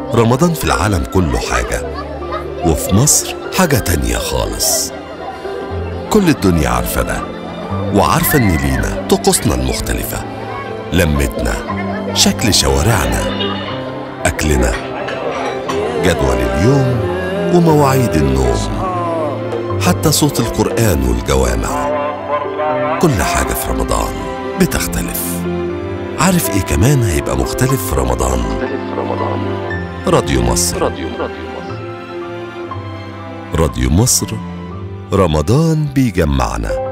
رمضان في العالم كله حاجة وفي مصر حاجة تانية خالص كل الدنيا عارفة ده وعارفة إن لينا طقوسنا المختلفة لمتنا شكل شوارعنا أكلنا جدول اليوم ومواعيد النوم حتى صوت القرآن والجوامع كل حاجة في رمضان بتختلف عارف ايه كمان هيبقى مختلف في رمضان راديو مصر راديو راديو مصر رمضان بيجمعنا